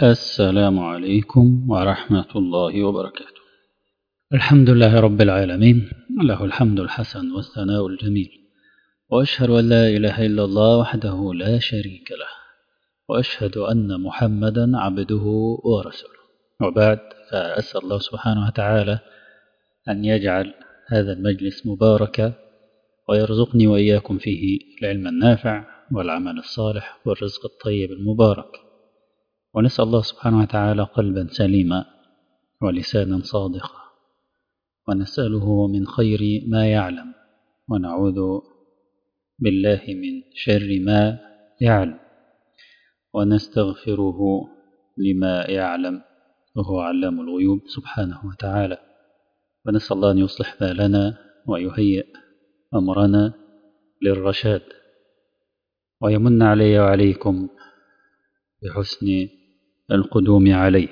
السلام عليكم ورحمة الله وبركاته الحمد لله رب العالمين له الحمد الحسن والثناء الجميل وأشهد أن لا إله إلا الله وحده لا شريك له وأشهد أن محمدا عبده ورسوله وبعد فأسأل الله سبحانه وتعالى أن يجعل هذا المجلس مباركا ويرزقني وإياكم فيه العلم النافع والعمل الصالح والرزق الطيب المبارك ونسأل الله سبحانه وتعالى قلبا سليما ولسانا صادقا ونسأله من خير ما يعلم ونعوذ بالله من شر ما يعلم ونستغفره لما يعلم وهو علام الغيوب سبحانه وتعالى ونسأل الله أن يصلح بالنا ويهيئ أمرنا للرشاد ويمن علي وعليكم بحسن القدوم عليه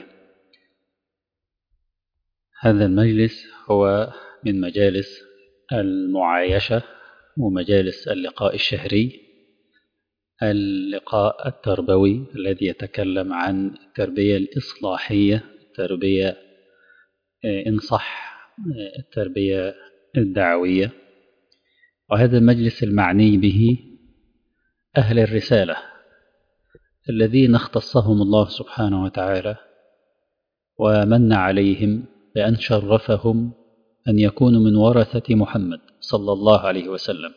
هذا المجلس هو من مجالس المعايشة ومجالس اللقاء الشهري اللقاء التربوي الذي يتكلم عن التربية الإصلاحية التربية إن صح التربية الدعوية وهذا المجلس المعني به أهل الرسالة الذين اختصهم الله سبحانه وتعالى ومن عليهم بأن شرفهم أن يكونوا من ورثة محمد صلى الله عليه وسلم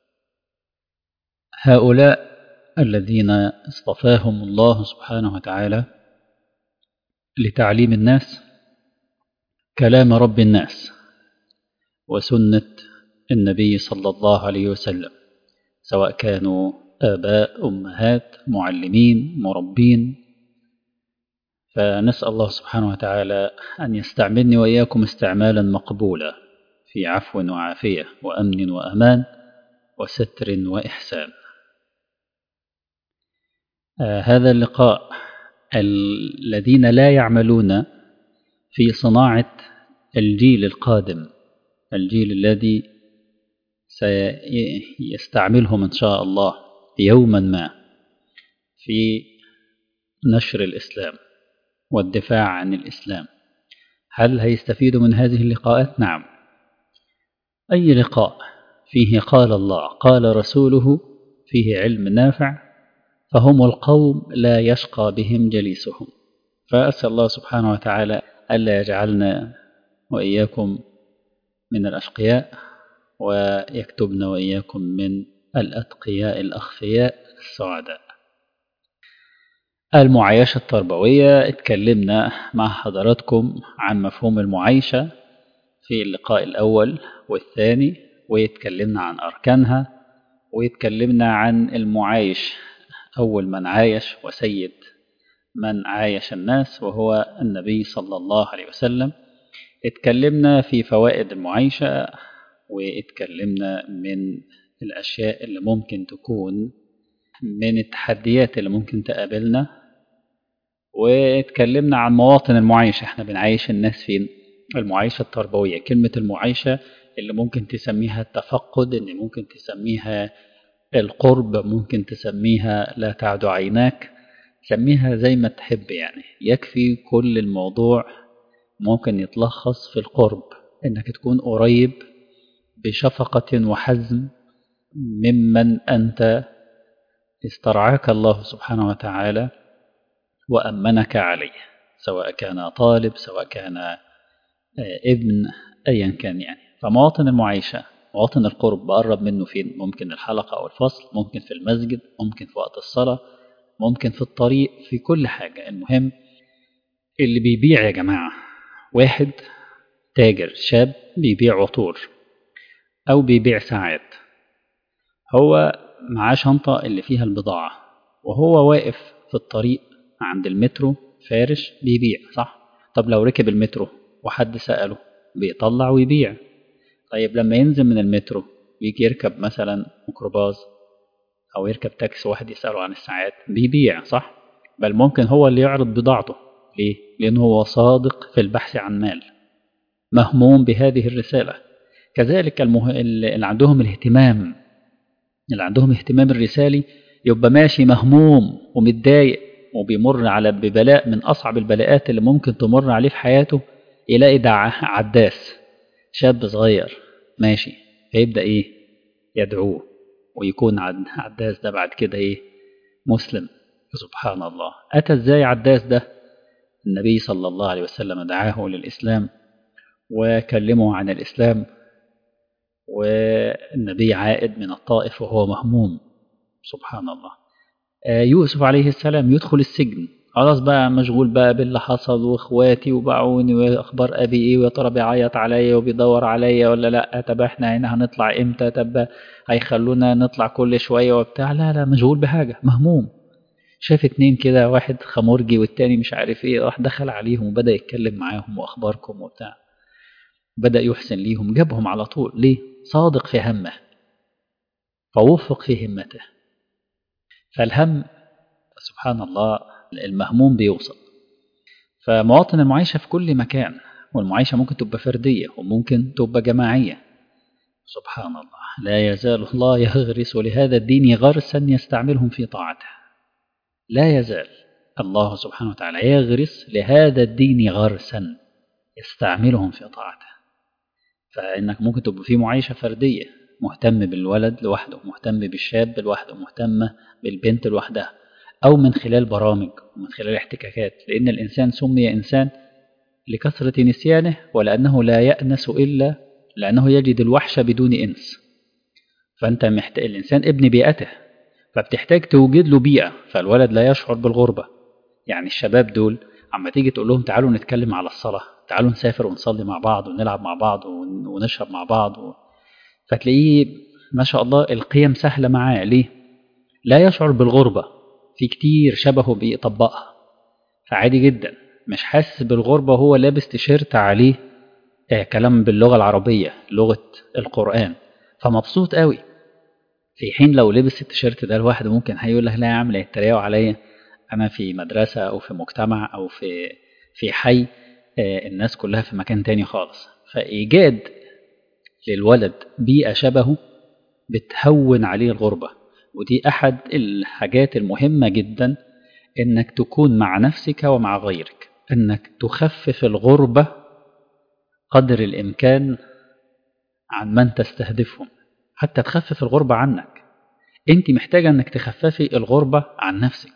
هؤلاء الذين اصطفاهم الله سبحانه وتعالى لتعليم الناس كلام رب الناس وسنة النبي صلى الله عليه وسلم سواء كانوا آباء أمهات معلمين مربين فنسأل الله سبحانه وتعالى أن يستعملني وإياكم استعمالا مقبولا في عفو وعافية وأمن وأمان وستر وإحسان آه هذا اللقاء الذين لا يعملون في صناعة الجيل القادم الجيل الذي سيستعملهم إن شاء الله يوما ما في نشر الإسلام والدفاع عن الإسلام هل هيستفيدوا من هذه اللقاءات؟ نعم أي لقاء فيه قال الله قال رسوله فيه علم نافع فهم القوم لا يشقى بهم جليسهم فأسأل الله سبحانه وتعالى ألا يجعلنا وإياكم من الأشقياء ويكتبنا وإياكم من الأتقياء الأخفياء السعداء المعايشة التربوية اتكلمنا مع حضراتكم عن مفهوم المعايشة في اللقاء الأول والثاني ويتكلمنا عن أركانها ويتكلمنا عن المعايش أول من عايش وسيد من عايش الناس وهو النبي صلى الله عليه وسلم اتكلمنا في فوائد المعايشة واتكلمنا من الأشياء اللي ممكن تكون من التحديات اللي ممكن تقابلنا واتكلمنا عن مواطن المعايشة احنا بنعيش الناس فين المعايشة التربوية كلمة المعايشة اللي ممكن تسميها التفقد اللي ممكن تسميها القرب ممكن تسميها لا تعد عيناك سميها زي ما تحب يعني يكفي كل الموضوع ممكن يتلخص في القرب انك تكون قريب بشفقة وحزم ممن أنت استرعاك الله سبحانه وتعالى وأمنك عليه سواء كان طالب سواء كان ابن أيا كان يعني فمواطن المعيشة مواطن القرب بقرب منه فين ممكن الحلقة أو الفصل ممكن في المسجد ممكن في وقت الصلاة ممكن في الطريق في كل حاجة المهم اللي بيبيع يا جماعة واحد تاجر شاب بيبيع عطور أو بيبيع ساعات هو معاه شنطة اللي فيها البضاعة وهو واقف في الطريق عند المترو فارش بيبيع صح طب لو ركب المترو وحد سأله بيطلع ويبيع طيب لما ينزل من المترو ويجي يركب مثلا ميكروباص أو يركب تاكسي واحد يسأله عن الساعات بيبيع صح بل ممكن هو اللي يعرض بضاعته ليه؟ لأنه هو صادق في البحث عن مال مهموم بهذه الرسالة كذلك المه... اللي عندهم الاهتمام اللي عندهم اهتمام الرسالي يبقى ماشي مهموم ومتضايق وبيمر على ببلاء من أصعب البلاءات اللي ممكن تمر عليه في حياته يلاقي ده عداس شاب صغير ماشي فيبدأ إيه يدعوه ويكون عداس ده بعد كده إيه مسلم سبحان الله أتى إزاي عداس ده النبي صلى الله عليه وسلم دعاه للإسلام وكلمه عن الإسلام والنبي عائد من الطائف وهو مهموم سبحان الله يوسف عليه السلام يدخل السجن خلاص بقى مشغول بقى باللي حصل واخواتي وباعوني واخبار ابي ايه ويا ترى بيعيط عليا وبيدور عليا ولا لا طب احنا هنا هنطلع امتى طب هيخلونا نطلع كل شويه وبتاع لا لا مشغول بحاجه مهموم شاف اتنين كده واحد خمرجي والتاني مش عارف ايه راح دخل عليهم وبدا يتكلم معاهم واخباركم وبتاع بدا يحسن ليهم جابهم على طول ليه صادق في همه فوفق في همته فالهم سبحان الله المهموم بيوصل فمواطن المعيشة في كل مكان والمعيشة ممكن تبقى فردية وممكن تبقى جماعية سبحان الله لا يزال الله يغرس لهذا الدين غرسا يستعملهم في طاعته لا يزال الله سبحانه وتعالى يغرس لهذا الدين غرسا يستعملهم في طاعته فإنك ممكن تبقى في معيشة فردية مهتم بالولد لوحده مهتم بالشاب لوحده مهتمة بالبنت لوحدها أو من خلال برامج ومن خلال احتكاكات لأن الإنسان سمي إنسان لكثرة نسيانه ولأنه لا يأنس إلا لأنه يجد الوحشة بدون إنس فأنت محتاج الإنسان ابن بيئته فبتحتاج توجد له بيئة فالولد لا يشعر بالغربة يعني الشباب دول عما تيجي تقول لهم تعالوا نتكلم على الصلاة تعالوا نسافر ونصلي مع بعض ونلعب مع بعض ونشرب مع بعض و... فتلاقيه ما شاء الله القيم سهلة معاه ليه لا يشعر بالغربة في كتير شبهه بيطبقها فعادي جدا مش حاسس بالغربة وهو لابس تيشيرت عليه آه كلام باللغة العربية لغة القرآن فمبسوط قوي في حين لو لبس التيشيرت ده لوحده ممكن هيقول لك لا يا عم لا يتريقوا عليا انا في مدرسة او في مجتمع او في في حي آه الناس كلها في مكان تاني خالص فايجاد للولد بيئة شبهه بتهون عليه الغربة ودي أحد الحاجات المهمة جدا إنك تكون مع نفسك ومع غيرك إنك تخفف الغربة قدر الإمكان عن من تستهدفهم حتى تخفف الغربة عنك أنت محتاجة إنك تخففي الغربة عن نفسك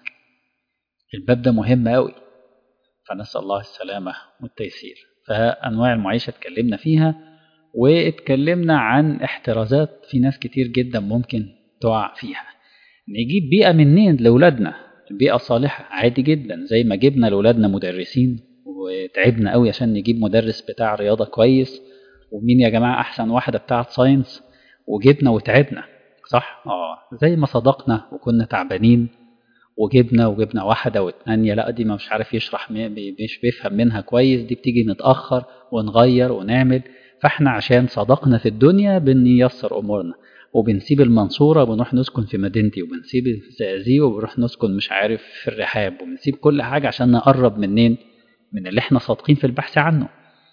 الباب ده مهم أوي فنسأل الله السلامة والتيسير فأنواع المعيشة اتكلمنا فيها واتكلمنا عن احترازات في ناس كتير جدا ممكن تقع فيها نجيب بيئة منين لأولادنا بيئة صالحة عادي جدا زي ما جبنا لأولادنا مدرسين وتعبنا قوي عشان نجيب مدرس بتاع رياضة كويس ومين يا جماعة أحسن واحدة بتاعة ساينس وجبنا وتعبنا صح؟ اه زي ما صدقنا وكنا تعبانين وجبنا وجبنا واحدة والتانية لا دي ما مش عارف يشرح مش بيفهم منها كويس دي بتيجي نتأخر ونغير ونعمل فاحنا عشان صدقنا في الدنيا بنيسر أمورنا وبنسيب المنصورة وبنروح نسكن في مدينتي وبنسيب الزقازيق وبنروح نسكن مش عارف في الرحاب وبنسيب كل حاجة عشان نقرب منين من اللي احنا صادقين في البحث عنه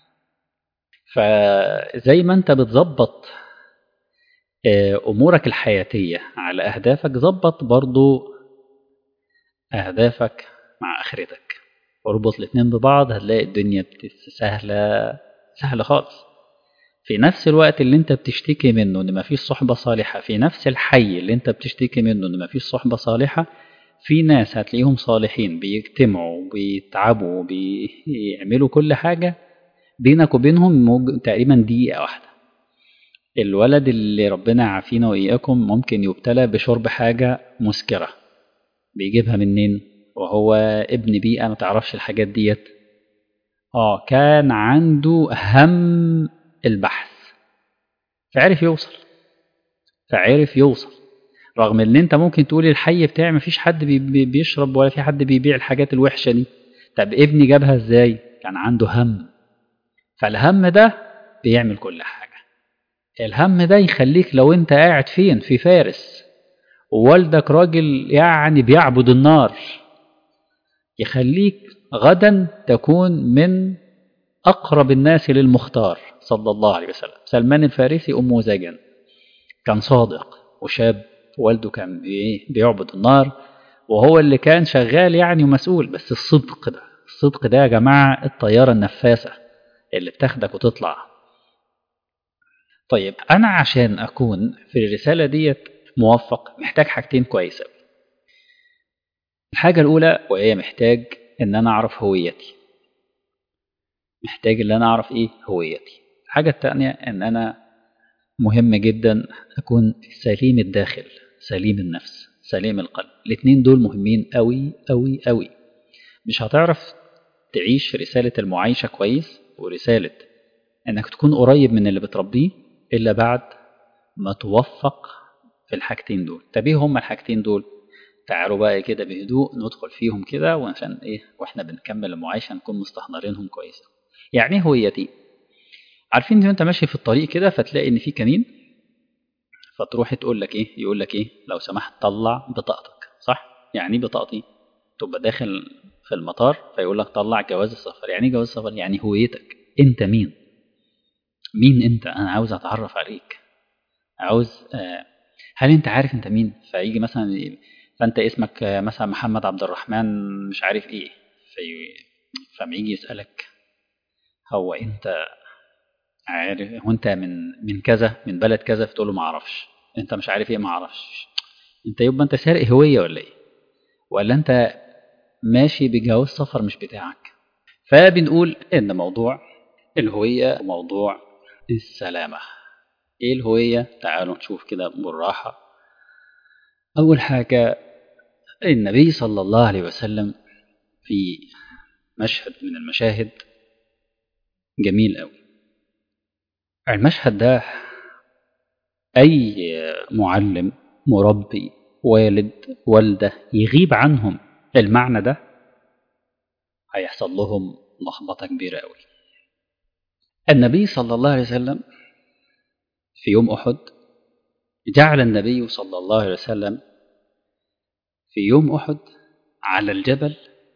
فزي ما انت بتظبط أمورك الحياتية على أهدافك ظبط برضو أهدافك مع آخرتك واربط الاتنين ببعض هتلاقي الدنيا سهلة سهلة خالص في نفس الوقت اللي انت بتشتكي منه ان مفيش صحبة صالحة في نفس الحي اللي انت بتشتكي منه ان مفيش صحبة صالحة في ناس هتلاقيهم صالحين بيجتمعوا بيتعبوا بيعملوا كل حاجة بينك وبينهم تقريبا دقيقة واحدة الولد اللي ربنا يعافينا وإياكم ممكن يبتلى بشرب حاجة مسكرة بيجيبها منين وهو ابن بيئة ما تعرفش الحاجات ديت اه كان عنده هم البحث فعرف يوصل فعرف يوصل رغم ان انت ممكن تقول الحي بتاعي مفيش حد بي بيشرب ولا في حد بيبيع الحاجات الوحشة دي طب ابني جابها ازاي كان عنده هم فالهم ده بيعمل كل حاجة الهم ده يخليك لو انت قاعد فين في فارس ووالدك راجل يعني بيعبد النار يخليك غدا تكون من أقرب الناس للمختار صلى الله عليه وسلم سلمان الفارسي أمه زجن كان صادق وشاب والده كان بيعبد النار وهو اللي كان شغال يعني ومسؤول بس الصدق ده الصدق ده يا جماعة الطيارة النفاسة اللي بتاخدك وتطلع طيب أنا عشان أكون في الرسالة ديت موفق محتاج حاجتين كويسة الحاجة الأولى وهي محتاج إن أنا أعرف هويتي محتاج إن أنا أعرف إيه هويتي الحاجة التانية إن أنا مهم جدا أكون سليم الداخل سليم النفس سليم القلب الاتنين دول مهمين أوي أوي أوي مش هتعرف تعيش رسالة المعايشة كويس ورسالة إنك تكون قريب من اللي بتربيه إلا بعد ما توفق في الحاجتين دول طب إيه هما الحاجتين دول تعالوا بقى كده بهدوء ندخل فيهم كده وعشان إيه وإحنا بنكمل المعايشة نكون مستحضرينهم كويس يعني إيه هويتي عارفين ان انت ماشي في الطريق كده فتلاقي ان في كمين فتروح تقول لك ايه يقول لك ايه لو سمحت طلع بطاقتك صح يعني ايه بطاقتي تبقى داخل في المطار فيقول لك طلع جواز السفر يعني ايه جواز السفر يعني هويتك انت مين مين انت انا عاوز اتعرف عليك عاوز آه هل انت عارف انت مين فيجي مثلا فانت اسمك آه مثلا محمد عبد الرحمن مش عارف ايه في فما يجي يسالك هو انت عارف هو انت من من كذا من بلد كذا فتقول له ما اعرفش انت مش عارف ايه ما اعرفش انت يبقى انت سارق هويه ولا ايه ولا انت ماشي بجواز سفر مش بتاعك فبنقول ان موضوع الهويه موضوع السلامه ايه الهويه تعالوا نشوف كده بالراحه اول حاجه النبي صلى الله عليه وسلم في مشهد من المشاهد جميل قوي المشهد ده أي معلم مربي والد والدة يغيب عنهم المعنى ده هيحصل لهم لخبطة كبيرة أوي النبي صلى الله عليه وسلم في يوم أحد جعل النبي صلى الله عليه وسلم في يوم أحد على الجبل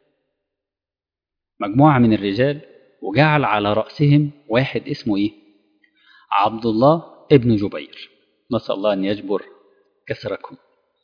مجموعة من الرجال وجعل على رأسهم واحد اسمه إيه عبد الله ابن جبير نسأل الله أن يجبر كسركم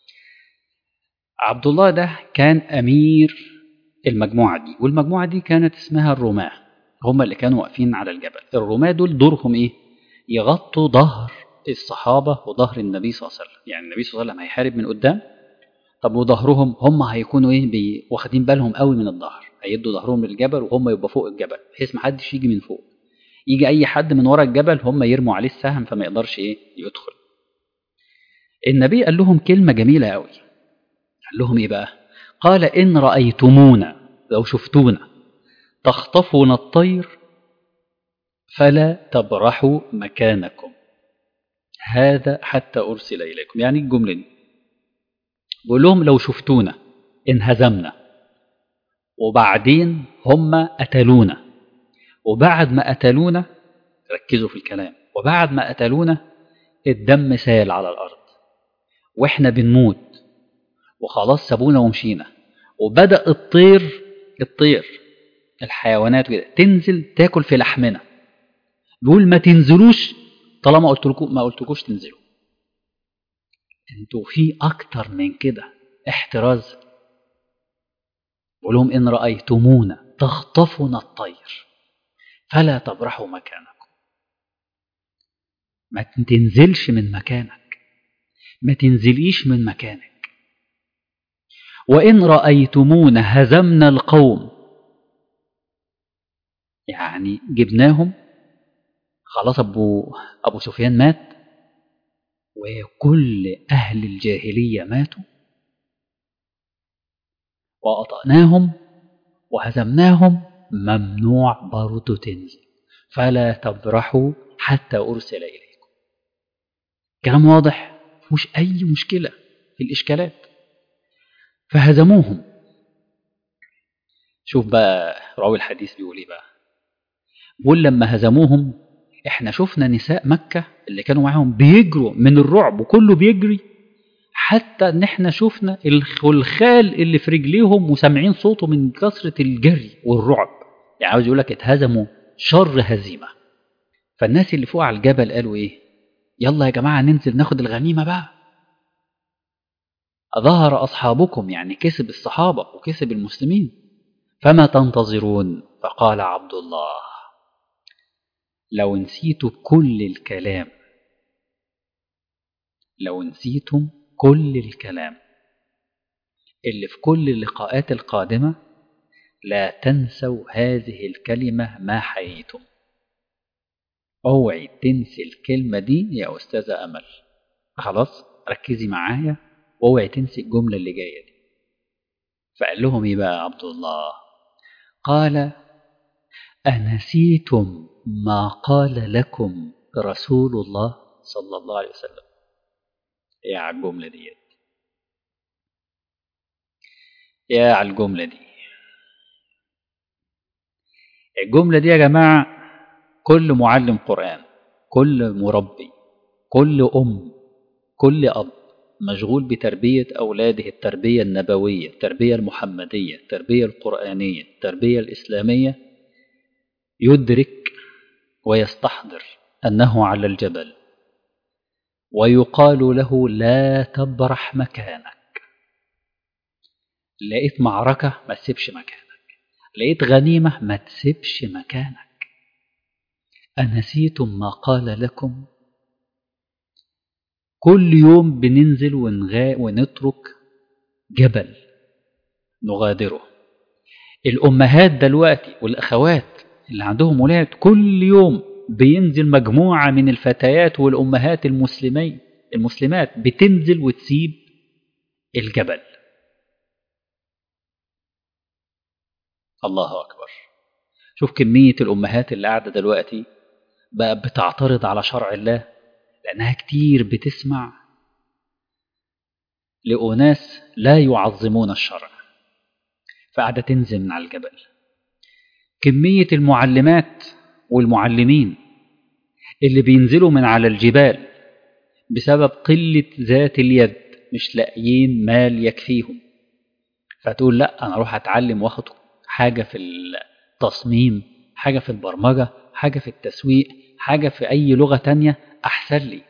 عبد الله ده كان أمير المجموعة دي والمجموعة دي كانت اسمها الرماة هم اللي كانوا واقفين على الجبل الرماة دول دورهم إيه يغطوا ظهر الصحابة وظهر النبي صلى الله عليه وسلم يعني النبي صلى الله عليه وسلم هيحارب من قدام طب وظهرهم هم هيكونوا ايه بي واخدين بالهم قوي من الظهر هيدوا ظهرهم للجبل وهم يبقى فوق الجبل بحيث ما حدش يجي من فوق يجي اي حد من ورا الجبل هم يرموا عليه السهم فما يقدرش ايه يدخل النبي قال لهم كلمة جميلة قوي قال لهم ايه بقى قال ان رأيتمونا لو شفتونا تخطفون الطير فلا تبرحوا مكانكم هذا حتى أرسل إليكم يعني الجملة دي بقول لهم لو شفتونا انهزمنا وبعدين هم قتلونا وبعد ما قتلونا ركزوا في الكلام وبعد ما قتلونا الدم سال على الأرض وإحنا بنموت وخلاص سابونا ومشينا وبدأ الطير الطير الحيوانات كده تنزل تاكل في لحمنا بيقول ما تنزلوش طالما قلت لكم ما قلتلكوش تنزلوا انتوا في اكتر من كده احتراز بقول لهم ان رايتمونا تخطفنا الطير فلا تبرحوا مكانكم ما تنزلش من مكانك ما تنزليش من مكانك وان رايتمونا هزمنا القوم يعني جبناهم خلاص ابو ابو سفيان مات وكل اهل الجاهليه ماتوا واطعناهم وهزمناهم ممنوع برضه تنزل فلا تبرحوا حتى ارسل اليكم كلام واضح مفيهوش اي مشكله في الاشكالات فهزموهم شوف بقى راوي الحديث بيقول ايه بقى بيقول لما هزموهم احنا شفنا نساء مكة اللي كانوا معاهم بيجروا من الرعب وكله بيجري حتى ان احنا شفنا الخلخال اللي في رجليهم وسامعين صوته من كثرة الجري والرعب يعني عاوز يقولك اتهزموا شر هزيمة فالناس اللي فوق على الجبل قالوا ايه يلا يا جماعة ننزل ناخد الغنيمة بقى ظهر أصحابكم يعني كسب الصحابة وكسب المسلمين فما تنتظرون فقال عبد الله لو نسيت كل الكلام لو نسيتم كل الكلام اللي في كل اللقاءات القادمة لا تنسوا هذه الكلمة ما حييتم اوعي تنسي الكلمة دي يا أستاذة أمل خلاص ركزي معايا واوعي تنسي الجملة اللي جاية دي فقال لهم ايه بقى عبد الله قال أنسيتم ما قال لكم رسول الله صلى الله عليه وسلم يا على الجملة ديت يا على الجملة دي الجملة دي يا جماعة كل معلم قرآن كل مربي كل أم كل أب مشغول بتربية أولاده التربية النبوية التربية المحمدية التربية القرآنية التربية الإسلامية يدرك ويستحضر أنه على الجبل ويقال له لا تبرح مكانك لقيت معركة ما تسيبش مكانك لقيت غنيمة ما تسيبش مكانك أنسيتم ما قال لكم كل يوم بننزل ونغا ونترك جبل نغادره الأمهات دلوقتي والأخوات اللي عندهم ولاد كل يوم بينزل مجموعة من الفتيات والأمهات المسلمين المسلمات بتنزل وتسيب الجبل الله أكبر شوف كمية الأمهات اللي قاعدة دلوقتي بقى بتعترض على شرع الله لأنها كتير بتسمع لأناس لا يعظمون الشرع فقاعدة تنزل من على الجبل كمية المعلمات والمعلمين اللي بينزلوا من على الجبال بسبب قلة ذات اليد مش لاقيين مال يكفيهم فتقول لا أنا أروح أتعلم وأخد حاجة في التصميم حاجة في البرمجة حاجة في التسويق حاجة في أي لغة تانية أحسن لي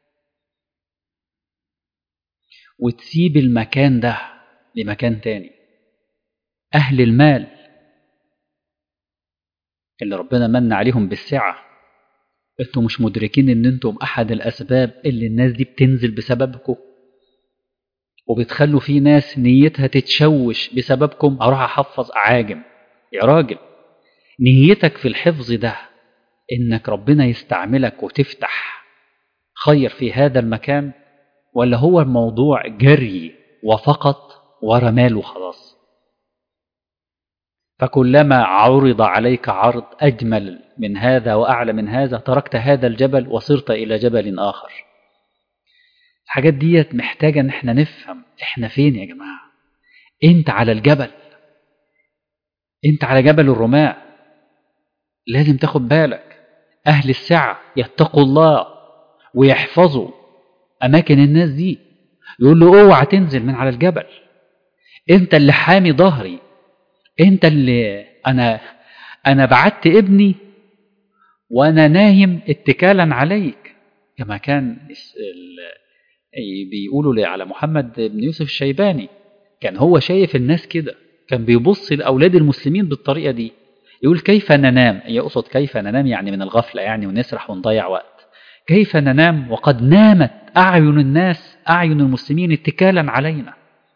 وتسيب المكان ده لمكان تاني أهل المال اللي ربنا من عليهم بالسعة انتوا مش مدركين ان انتم احد الاسباب اللي الناس دي بتنزل بسببكم وبتخلوا في ناس نيتها تتشوش بسببكم اروح احفظ اعاجم يا راجل نيتك في الحفظ ده انك ربنا يستعملك وتفتح خير في هذا المكان ولا هو الموضوع جري وفقط ورا مال وخلاص فكلما عرض عليك عرض أجمل من هذا وأعلى من هذا تركت هذا الجبل وصرت إلى جبل آخر الحاجات ديت محتاجة ان احنا نفهم احنا فين يا جماعة انت على الجبل انت على جبل الرماء لازم تاخد بالك أهل السعة يتقوا الله ويحفظوا أماكن الناس دي يقول له اوعى تنزل من على الجبل انت اللي حامي ظهري انت اللي انا انا بعت ابني وانا نايم اتكالا عليك كما كان بيقولوا على محمد بن يوسف الشيباني كان هو شايف الناس كده كان بيبص لاولاد المسلمين بالطريقه دي يقول كيف ننام يقصد كيف ننام يعني من الغفله يعني ونسرح ونضيع وقت كيف ننام وقد نامت اعين الناس اعين المسلمين اتكالا علينا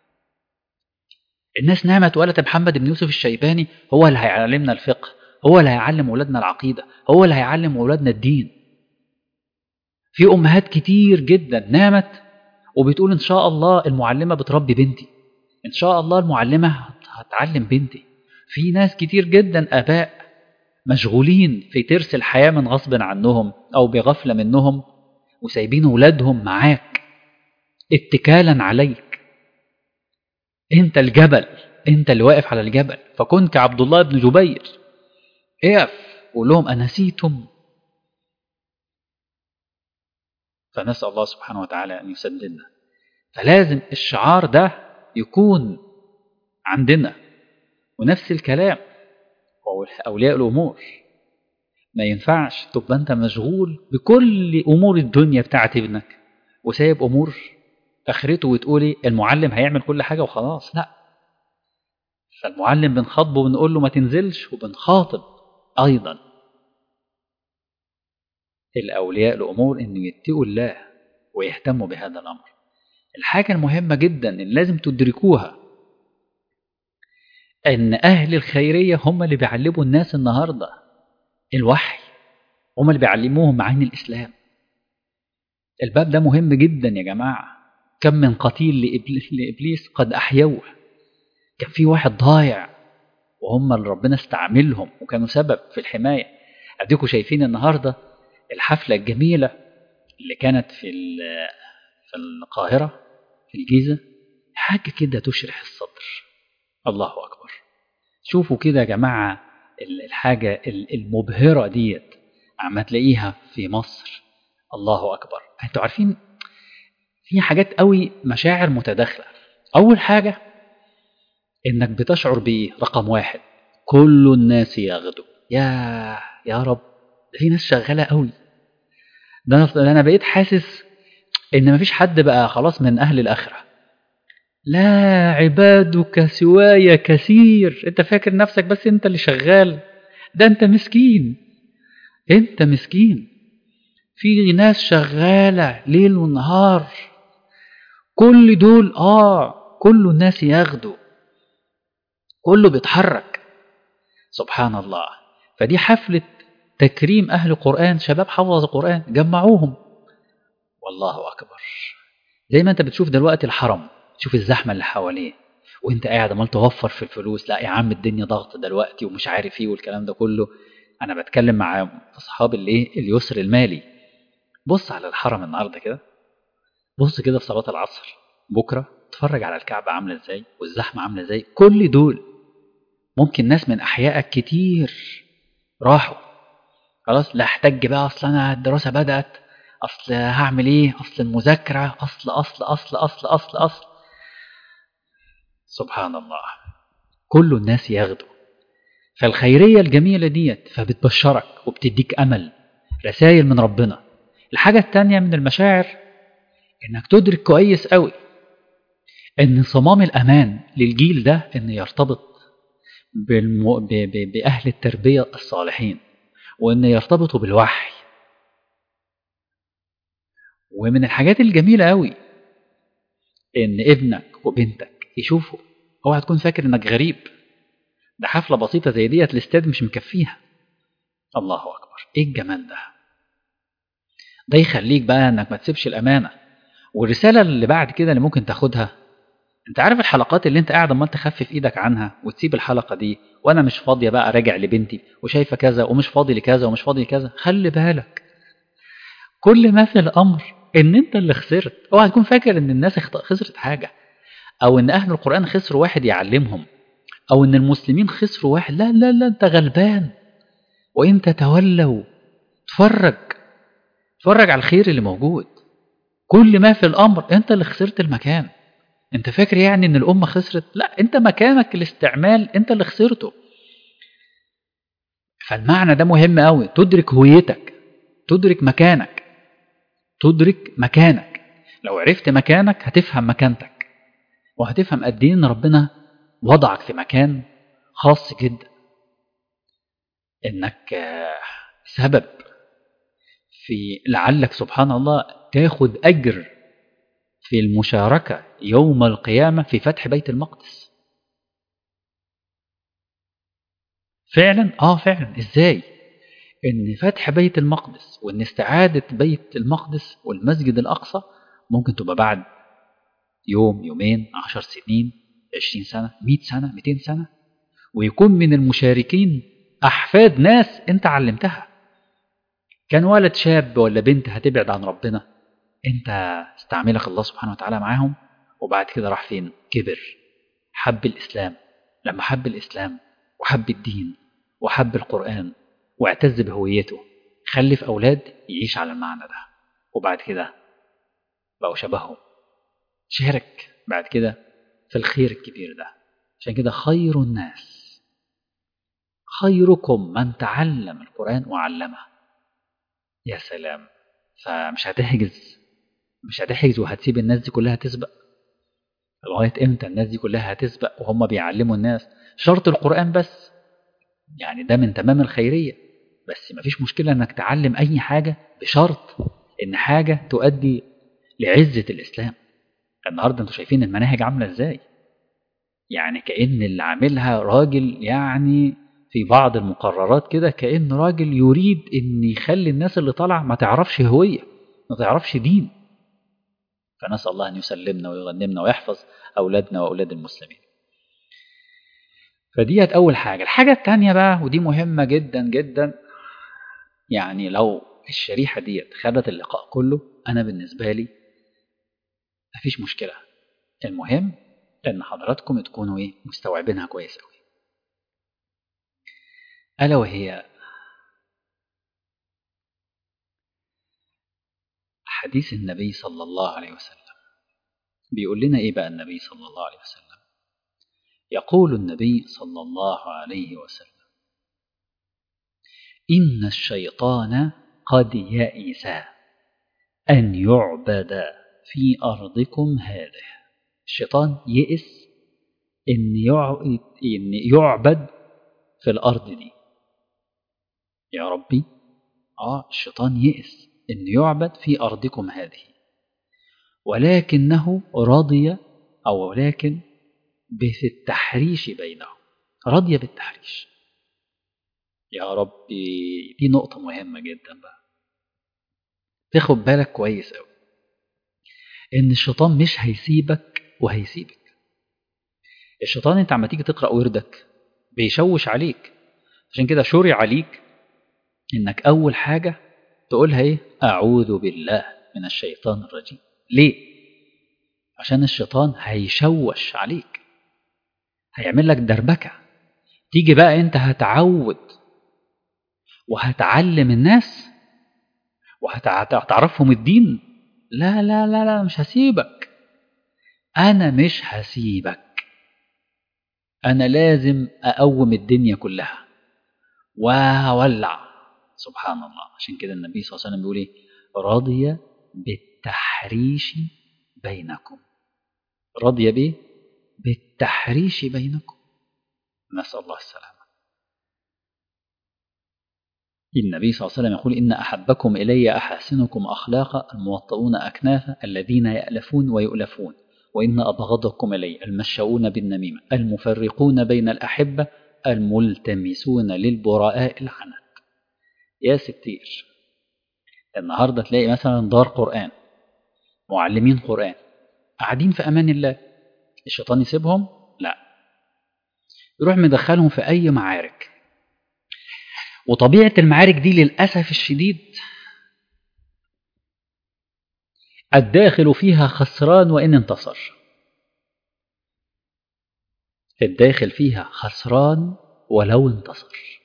الناس نامت وقالت محمد بن يوسف الشيباني هو اللي هيعلمنا الفقه هو اللي هيعلم أولادنا العقيدة هو اللي هيعلم أولادنا الدين في أمهات كتير جدا نامت وبتقول إن شاء الله المعلمة بتربي بنتي إن شاء الله المعلمة هتعلم بنتي في ناس كتير جدا آباء مشغولين في ترس الحياة من غصب عنهم أو بغفلة منهم وسايبين أولادهم معاك اتكالا عليك انت الجبل انت اللي واقف على الجبل فكن كعبد الله بن جبير اقف قول لهم انسيتم فنسال الله سبحانه وتعالى ان يسددنا فلازم الشعار ده يكون عندنا ونفس الكلام اولياء الامور ما ينفعش تبقى انت مشغول بكل امور الدنيا بتاعت ابنك وسايب امور اخرته وتقولي المعلم هيعمل كل حاجه وخلاص لا فالمعلم بنخاطبه ونقول له ما تنزلش وبنخاطب ايضا الاولياء الامور انه يتقوا الله ويهتموا بهذا الامر الحاجه المهمه جدا اللي لازم تدركوها ان اهل الخيريه هم اللي بيعلموا الناس النهارده الوحي هم اللي بيعلموهم معاني الاسلام الباب ده مهم جدا يا جماعه كم من قتيل لابليس قد احيوه كان في واحد ضايع وهم اللي ربنا استعملهم وكانوا سبب في الحمايه اديكم شايفين النهارده الحفله الجميله اللي كانت في في القاهره في الجيزه حاجه كده تشرح الصدر الله اكبر شوفوا كده يا جماعه الحاجه المبهره ديت عم تلاقيها في مصر الله اكبر انتوا عارفين في حاجات قوي مشاعر متداخله اول حاجه انك بتشعر بايه رقم واحد كل الناس يغدو يا يا رب ده في ناس شغاله قوي ده انا انا بقيت حاسس ان مفيش حد بقى خلاص من اهل الاخره لا عبادك سواي كثير انت فاكر نفسك بس انت اللي شغال ده انت مسكين انت مسكين في ناس شغاله ليل ونهار كل دول اه كل الناس ياخدوا كله بيتحرك سبحان الله فدي حفلة تكريم أهل القرآن شباب حفظ القرآن جمعوهم والله أكبر زي ما أنت بتشوف دلوقتي الحرم تشوف الزحمة اللي حواليه وانت قاعد عمال توفر في الفلوس لا يا عم الدنيا ضغط دلوقتي ومش عارف ايه والكلام ده كله انا بتكلم مع اصحاب الايه اليسر المالي بص على الحرم النهارده كده بص كده في صلاه العصر بكره اتفرج على الكعبه عامله ازاي والزحمه عامله ازاي كل دول ممكن ناس من احيائك كتير راحوا خلاص لا احتج بقى اصل انا الدراسه بدات اصل هعمل ايه اصل المذاكره اصل اصل اصل اصل اصل اصل سبحان الله كل الناس ياخدوا فالخيريه الجميله ديت فبتبشرك وبتديك امل رسائل من ربنا الحاجه التانية من المشاعر انك تدرك كويس قوي ان صمام الامان للجيل ده ان يرتبط بالم... ب... ب... باهل التربيه الصالحين وان يرتبطوا بالوحي ومن الحاجات الجميله قوي ان ابنك وبنتك يشوفوا اوعى تكون فاكر انك غريب ده حفله بسيطه زي ديت الاستاد مش مكفيها الله اكبر ايه الجمال ده ده يخليك بقى انك ما تسيبش الامانه والرساله اللي بعد كده اللي ممكن تاخدها انت عارف الحلقات اللي انت قاعد عمال تخفف ايدك عنها وتسيب الحلقه دي وانا مش فاضيه بقى راجع لبنتي وشايفه كذا ومش فاضي لكذا ومش فاضي لكذا خلي بالك كل ما في الامر ان انت اللي خسرت اوعى تكون فاكر ان الناس خسرت حاجه او ان اهل القران خسروا واحد يعلمهم او ان المسلمين خسروا واحد لا لا لا انت غلبان وان تتولوا اتفرج اتفرج على الخير اللي موجود كل ما في الامر انت اللي خسرت المكان انت فاكر يعني ان الامه خسرت لا انت مكانك الاستعمال انت اللي خسرته فالمعنى ده مهم قوي تدرك هويتك تدرك مكانك تدرك مكانك لو عرفت مكانك هتفهم مكانتك وهتفهم قد ايه ان ربنا وضعك في مكان خاص جدا انك سبب في لعلك سبحان الله تاخد اجر في المشاركه يوم القيامه في فتح بيت المقدس فعلا اه فعلا ازاي ان فتح بيت المقدس وان استعاده بيت المقدس والمسجد الاقصى ممكن تبقى بعد يوم يومين عشر سنين عشرين سنة مئة سنة مئتين سنة ويكون من المشاركين أحفاد ناس أنت علمتها كان ولد شاب ولا بنت هتبعد عن ربنا أنت استعملك الله سبحانه وتعالى معاهم وبعد كده راح فين كبر حب الإسلام لما حب الإسلام وحب الدين وحب القرآن واعتز بهويته خلف أولاد يعيش على المعنى ده وبعد كده بقوا شبههم شارك بعد كده في الخير الكبير ده عشان كده خير الناس خيركم من تعلم القرآن وعلمه يا سلام فمش هتحجز مش هتحجز وهتسيب الناس دي كلها تسبق لغاية امتى الناس دي كلها هتسبق وهم بيعلموا الناس شرط القرآن بس يعني ده من تمام الخيرية بس مفيش مشكلة انك تعلم اي حاجة بشرط ان حاجة تؤدي لعزة الاسلام النهاردة انتوا شايفين المناهج عاملة ازاي يعني كأن اللي عاملها راجل يعني في بعض المقررات كده كأن راجل يريد ان يخلي الناس اللي طالعة ما تعرفش هوية ما تعرفش دين فنسأل الله أن يسلمنا ويغنمنا ويحفظ أولادنا وأولاد المسلمين فديت أول حاجة الحاجة التانية بقى ودي مهمة جدا جدا يعني لو الشريحة ديت خدت اللقاء كله أنا بالنسبة لي مفيش مشكلة المهم إن حضراتكم تكونوا إيه مستوعبينها كويس أوي ألا وهي حديث النبي صلى الله عليه وسلم بيقول لنا إيه بقى النبي صلى الله عليه وسلم يقول النبي صلى الله عليه وسلم إن الشيطان قد يئس أن يعبد في أرضكم هذه الشيطان يئس إن يعبد في الأرض دي يا ربي آه الشيطان يئس أن يعبد في أرضكم هذه ولكنه رضي أو ولكن بالتحريش بينهم رضي بالتحريش يا ربي دي نقطة مهمة جدا بقى تاخد بالك كويس أوي إن الشيطان مش هيسيبك وهيسيبك الشيطان أنت عما تيجي تقرأ وردك بيشوش عليك عشان كده شرع عليك إنك أول حاجة تقولها إيه أعوذ بالله من الشيطان الرجيم ليه عشان الشيطان هيشوش عليك هيعمل لك دربكة تيجي بقى انت هتعود وهتعلم الناس وهتعرفهم الدين لا لا لا لا مش هسيبك انا مش هسيبك انا لازم اقوم الدنيا كلها وهولع سبحان الله عشان كده النبي صلى الله عليه وسلم بيقول ايه رضي بالتحريش بينكم رضي به بالتحريش بينكم نسأل الله السلامة النبي صلى الله عليه وسلم يقول إن أحبكم إلي أحسنكم أخلاقا الموطؤون أكنافا الذين يألفون ويؤلفون وإن أبغضكم إلي المشاؤون بالنميمة المفرقون بين الأحبة الملتمسون للبراء العنت يا ستير النهاردة تلاقي مثلا دار قرآن معلمين قرآن قاعدين في أمان الله الشيطان يسيبهم لا يروح مدخلهم في أي معارك وطبيعة المعارك دي للأسف الشديد الداخل فيها خسران وإن انتصر الداخل فيها خسران ولو انتصر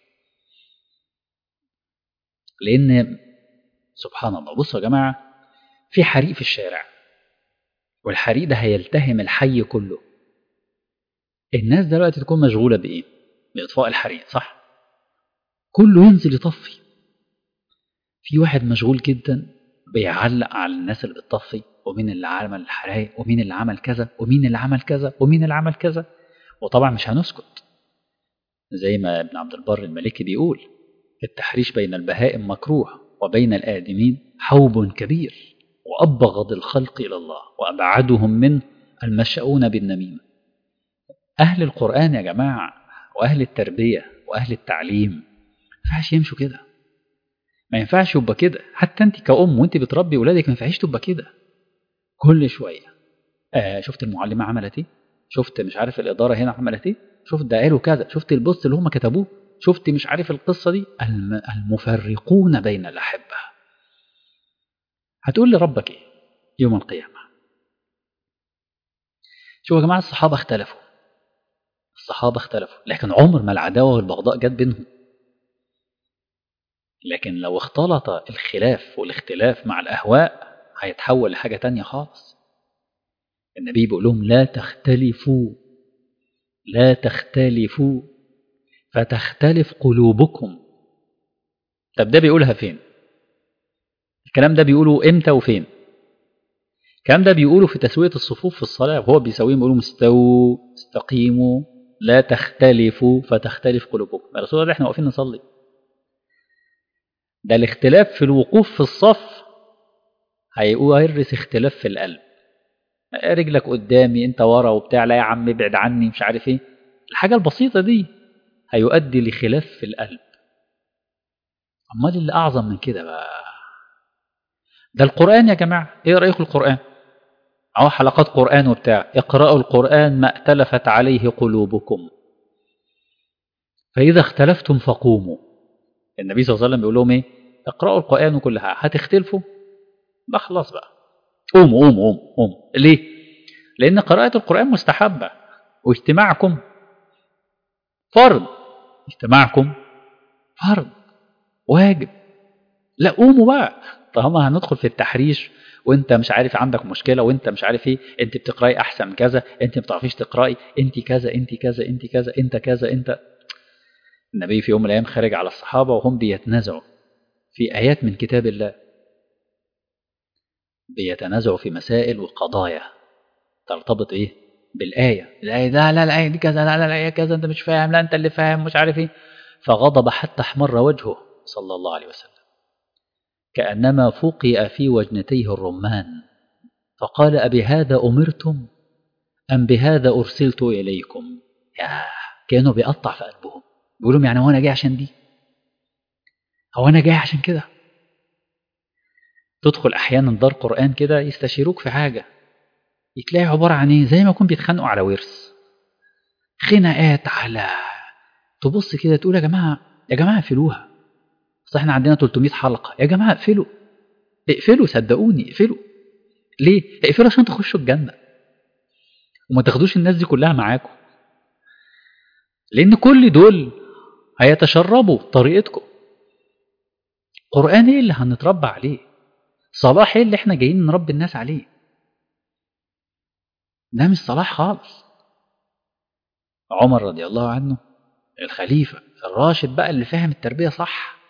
لأن سبحان الله بصوا يا جماعة في حريق في الشارع والحريق ده هيلتهم الحي كله الناس دلوقتي تكون مشغولة بإيه؟ بإطفاء الحريق صح؟ كله ينزل يطفي في واحد مشغول جدا بيعلق على الناس اللي بتطفي ومين اللي عمل الحرايق ومين اللي عمل كذا ومين اللي عمل كذا ومين اللي عمل كذا وطبعا مش هنسكت زي ما ابن عبد البر المالكي بيقول التحريش بين البهائم مكروه وبين الآدمين حوب كبير وأبغض الخلق إلى الله وأبعدهم منه المشؤون بالنميمة أهل القرآن يا جماعة وأهل التربية وأهل التعليم ما ينفعش يمشوا كده ما ينفعش يبقى كده حتى أنت كأم وأنت بتربي ولادك ما ينفعش تبقى كده كل شوية آه شفت المعلمة عملت إيه شفت مش عارف الإدارة هنا عملت إيه شفت ده قالوا كذا شفت البوست اللي هم كتبوه شفت مش عارف القصة دي المفرقون بين الأحبة هتقول لربك إيه يوم القيامة شوفوا يا جماعة الصحابة اختلفوا الصحابة اختلفوا لكن عمر ما العداوة والبغضاء جت بينهم لكن لو اختلط الخلاف والاختلاف مع الأهواء هيتحول لحاجة تانية خالص النبي بيقول لهم لا تختلفوا لا تختلفوا فتختلف قلوبكم طب ده بيقولها فين الكلام ده بيقوله امتى وفين الكلام ده بيقولوا في تسوية الصفوف في الصلاة وهو بيسويهم بيقولوا استووا استقيموا لا تختلفوا فتختلف قلوبكم يا رسول الله احنا واقفين نصلي ده الاختلاف في الوقوف في الصف هيورث اختلاف في القلب رجلك قدامي انت ورا وبتاع لا يا عم ابعد عني مش عارف ايه الحاجة البسيطة دي هيؤدي لخلاف في القلب امال اللي اعظم من كده بقى ده القرآن يا جماعة ايه رأيكم القرآن اهو حلقات قرآن وبتاع اقرأوا القرآن ما ائتلفت عليه قلوبكم فإذا اختلفتم فقوموا النبي صلى الله عليه وسلم بيقول لهم ايه اقرأوا القرآن وكلها هتختلفوا بقى خلاص بقى قوموا قوموا قوموا قوموا ليه لأن قراءة القرآن مستحبة واجتماعكم فرض اجتماعكم فرض واجب لا قوموا بقى طالما هندخل في التحريش وانت مش عارف عندك مشكله وانت مش عارف ايه انت بتقراي احسن من كذا انت ما بتعرفيش تقراي انت كذا انت كذا انت كذا انت كذا انت النبي في يوم من الايام خارج على الصحابه وهم بيتنازعوا في ايات من كتاب الله بيتنازعوا في مسائل وقضايا ترتبط ايه بالايه الايه لا لا الايه دي كذا لا لا الايه كذا انت مش فاهم لا انت اللي فاهم مش عارف ايه فغضب حتى احمر وجهه صلى الله عليه وسلم كأنما فقئ في وجنتيه الرمان فقال أبهذا أمرتم أم بهذا أرسلت إليكم يا كانوا بيقطع في قلبهم بيقولوا يعني هو أنا جاي عشان دي هو أنا جاي عشان كده تدخل أحيانا دار قرآن كده يستشيروك في حاجة يتلاقي عبارة عن إيه زي ما يكون بيتخانقوا على ورث خناقات على تبص كده تقول يا جماعة يا جماعة اقفلوها اصل احنا عندنا 300 حلقة يا جماعة اقفلوا اقفلوا صدقوني اقفلوا ليه؟ اقفلوا عشان تخشوا الجنة وما تاخدوش الناس دي كلها معاكم لأن كل دول هيتشربوا طريقتكم قرآن ايه اللي هنتربى عليه صلاح ايه اللي احنا جايين نربي الناس عليه ده مش صلاح خالص عمر رضي الله عنه الخليفة الراشد بقى اللي فاهم التربية صح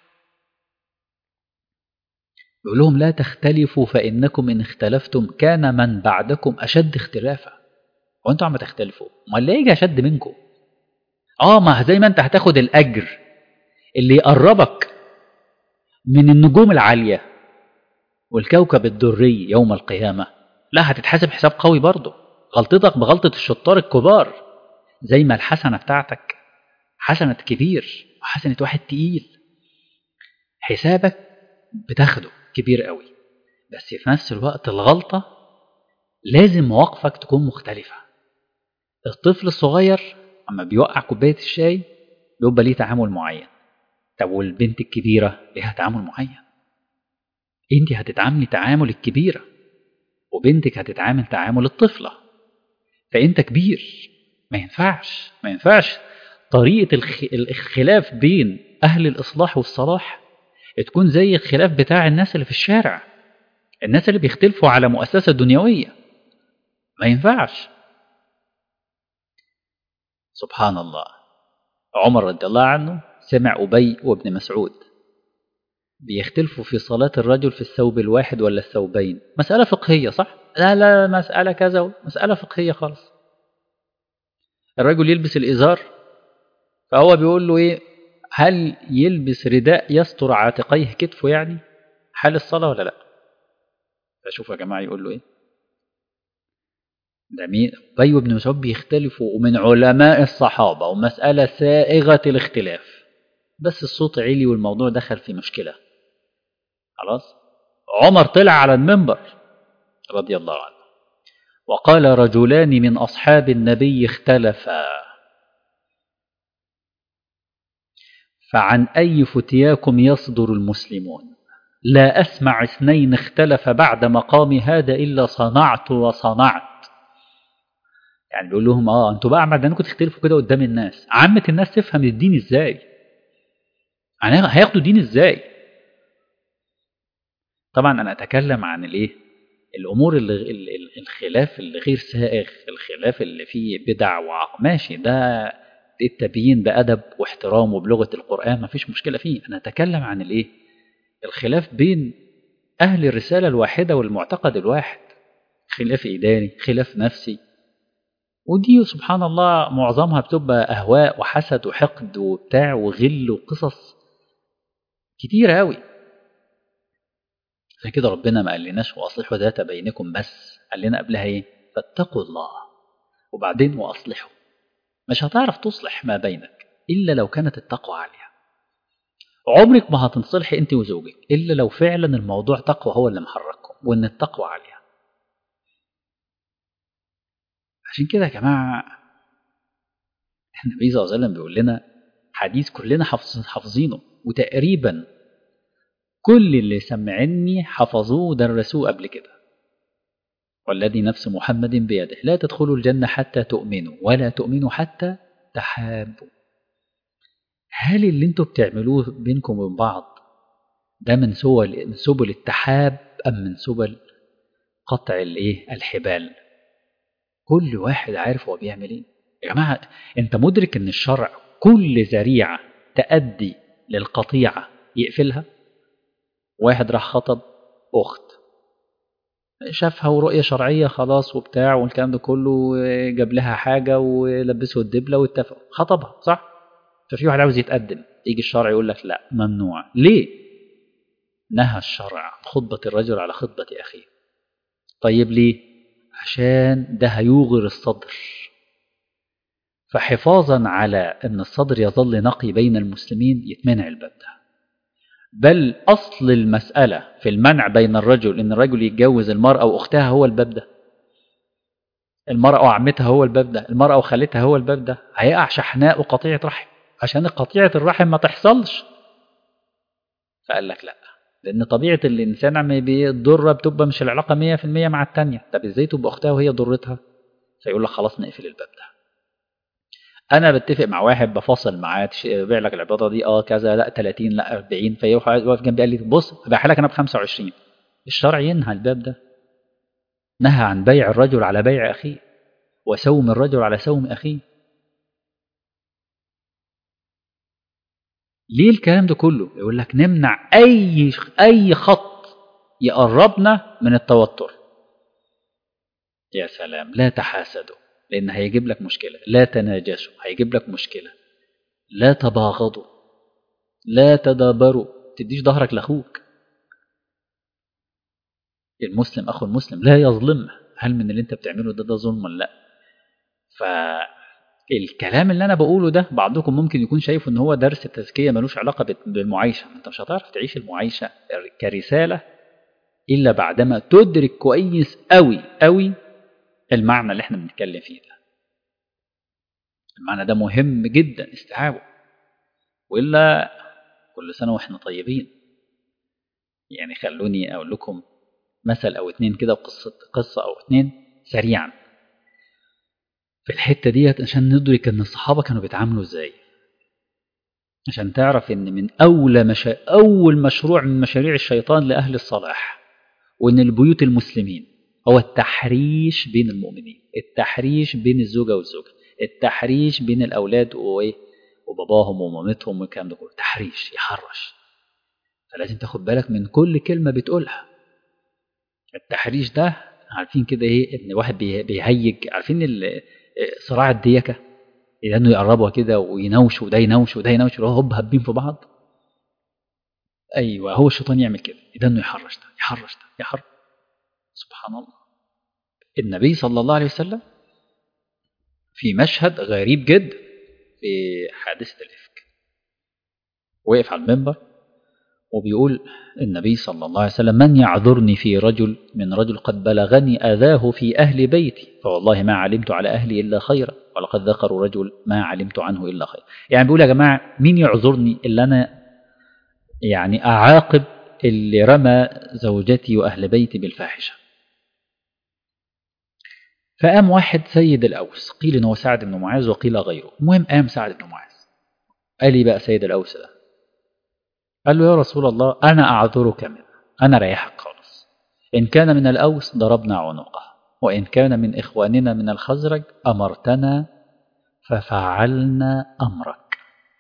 بيقول لهم لا تختلفوا فإنكم إن اختلفتم كان من بعدكم أشد اختلافا وأنتوا عم تختلفوا ما اللي يجي أشد منكم آه ما زي ما أنت هتاخد الأجر اللي يقربك من النجوم العالية والكوكب الدري يوم القيامة لا هتتحاسب حساب قوي برضه غلطتك بغلطة الشطار الكبار زي ما الحسنة بتاعتك حسنة كبير وحسنة واحد تقيل حسابك بتاخده كبير قوي بس في نفس الوقت الغلطة لازم مواقفك تكون مختلفة الطفل الصغير أما بيوقع كوباية الشاي بيبقى ليه تعامل معين طب والبنت الكبيرة ليها تعامل معين انت هتتعاملي تعامل الكبيرة وبنتك هتتعامل تعامل الطفلة فانت كبير ما ينفعش ما ينفعش طريقة الخ... الخلاف بين أهل الإصلاح والصلاح تكون زي الخلاف بتاع الناس اللي في الشارع الناس اللي بيختلفوا على مؤسسة دنيوية ما ينفعش سبحان الله عمر رضي الله عنه سمع أبي وابن مسعود بيختلفوا في صلاة الرجل في الثوب الواحد ولا الثوبين مسألة فقهية صح؟ لا لا مسألة كذا مسألة فقهية خالص الرجل يلبس الإزار فهو بيقول له إيه هل يلبس رداء يستر عاتقيه كتفه يعني حال الصلاة ولا لا فشوف يا جماعة يقول له إيه ده مين أبي بن مسعود بيختلفوا ومن علماء الصحابة ومسألة سائغة الاختلاف بس الصوت عالي والموضوع دخل في مشكلة خلاص عمر طلع على المنبر رضي الله عنه وقال رجلان من أصحاب النبي اختلفا فعن أي فتياكم يصدر المسلمون لا أسمع اثنين اختلف بعد مقام هذا إلا صنعت وصنعت يعني بيقول لهم اه انتوا بقى عمدانكم تختلفوا كده قدام الناس عامة الناس تفهم الدين ازاي يعني هياخدوا دين ازاي طبعا انا اتكلم عن الايه الامور اللي الخلاف اللي غير سائغ الخلاف اللي فيه بدع وعق ماشي ده التبيين بادب واحترام وبلغه القران ما فيش مشكله فيه انا اتكلم عن الايه الخلاف بين اهل الرساله الواحده والمعتقد الواحد خلاف إداري خلاف نفسي ودي سبحان الله معظمها بتبقى أهواء وحسد وحقد وبتاع وغل وقصص كتير أوي عشان كده ربنا ما قالناش وأصلحوا ذات بينكم بس قال لنا قبلها إيه فاتقوا الله وبعدين وأصلحوا مش هتعرف تصلح ما بينك إلا لو كانت التقوى عالية عمرك ما هتنصلحي أنت وزوجك إلا لو فعلا الموضوع تقوى هو اللي محرككم وإن التقوى عالية عشان كده يا جماعة احنا النبي صلى الله عليه وسلم بيقول لنا حديث كلنا حافظينه وتقريبا كل اللي سمعني حفظوه ودرسوه قبل كده والذي نفس محمد بيده لا تدخلوا الجنة حتى تؤمنوا ولا تؤمنوا حتى تحابوا هل اللي انتوا بتعملوه بينكم وبين بعض ده من سبل من سبل التحاب ام من سبل قطع الايه الحبال كل واحد عارف هو بيعمل ايه يا جماعه انت مدرك ان الشرع كل ذريعه تؤدي للقطيعه يقفلها واحد راح خطب اخت شافها ورؤية شرعية خلاص وبتاع والكلام ده كله جاب لها حاجة ولبسه الدبلة واتفقوا خطبها صح؟ ففي واحد عاوز يتقدم يجي الشرع يقول لك لا ممنوع ليه؟ نهى الشرع خطبة الرجل على خطبة أخيه طيب ليه؟ عشان ده هيوغر الصدر فحفاظا على أن الصدر يظل نقي بين المسلمين يتمنع الباب ده بل أصل المسألة في المنع بين الرجل إن الرجل يتجوز المرأة وأختها هو الباب ده المرأة وعمتها هو الباب ده المرأة وخالتها هو الباب ده هيقع شحناء وقطيعة رحم عشان قطيعة الرحم ما تحصلش فقال لك لا لأن طبيعة الإنسان عم بيضر بتبقى مش العلاقة مية في المية مع التانية طب إزاي تبقى أختها وهي ضرتها فيقول لك خلاص نقفل الباب ده انا بتفق مع واحد بفاصل معاه بيع لك العباده دي اه كذا لا 30 لا 40 فيروح واقف جنبي قال لي بص ببيعها لك انا ب 25 الشرع ينهى الباب ده نهى عن بيع الرجل على بيع اخيه وسوم الرجل على سوم اخيه ليه الكلام ده كله يقول لك نمنع اي اي خط يقربنا من التوتر يا سلام لا تحاسدوا لأن هيجيب لك مشكلة لا تناجشوا هيجيب لك مشكلة لا تباغضوا لا تدابروا تديش ظهرك لأخوك المسلم أخو المسلم لا يظلمه هل من اللي انت بتعمله ده ده ظلم ولا لا فالكلام اللي انا بقوله ده بعضكم ممكن يكون شايفه ان هو درس تزكيه ملوش علاقه بالمعايشه انت مش هتعرف تعيش المعايشه كرساله الا بعدما تدرك كويس قوي قوي المعنى اللي احنا بنتكلم فيه ده المعنى ده مهم جدا استيعابه والا كل سنه واحنا طيبين يعني خلوني اقول لكم مثل او اتنين كده وقصه قصه او اتنين سريعا في الحته ديت عشان ندرك ان الصحابه كانوا بيتعاملوا ازاي عشان تعرف ان من اولى مشا... اول مشروع من مشاريع الشيطان لاهل الصلاح وان البيوت المسلمين هو التحريش بين المؤمنين التحريش بين الزوجة والزوجة التحريش بين الأولاد وإيه وباباهم ومامتهم والكلام ده كله تحريش يحرش فلازم تاخد بالك من كل كلمة بتقولها التحريش ده عارفين كده ايه ان واحد بيهيج عارفين صراع الديكة انه يقربوا كده وينوشوا وده ينوش وده ينوش وهو هوب هابين في بعض ايوه هو الشيطان يعمل كده ده انه يحرش ده يحرش ده يحرش سبحان الله النبي صلى الله عليه وسلم في مشهد غريب جدا في حادثة الإفك وقف على المنبر وبيقول النبي صلى الله عليه وسلم من يعذرني في رجل من رجل قد بلغني أذاه في أهل بيتي فوالله ما علمت على أهلي إلا خيرا ولقد ذكروا رجل ما علمت عنه إلا خيرا يعني بيقول يا جماعة مين يعذرني إلا أنا يعني أعاقب اللي رمى زوجتي وأهل بيتي بالفاحشة فقام واحد سيد الأوس قيل إن هو سعد بن معاذ وقيل غيره المهم قام سعد بن معاذ قال لي بقى سيد الأوس ده قال له يا رسول الله أنا أعذرك منه أنا ريحك خالص إن كان من الأوس ضربنا عنقه وإن كان من إخواننا من الخزرج أمرتنا ففعلنا أمرك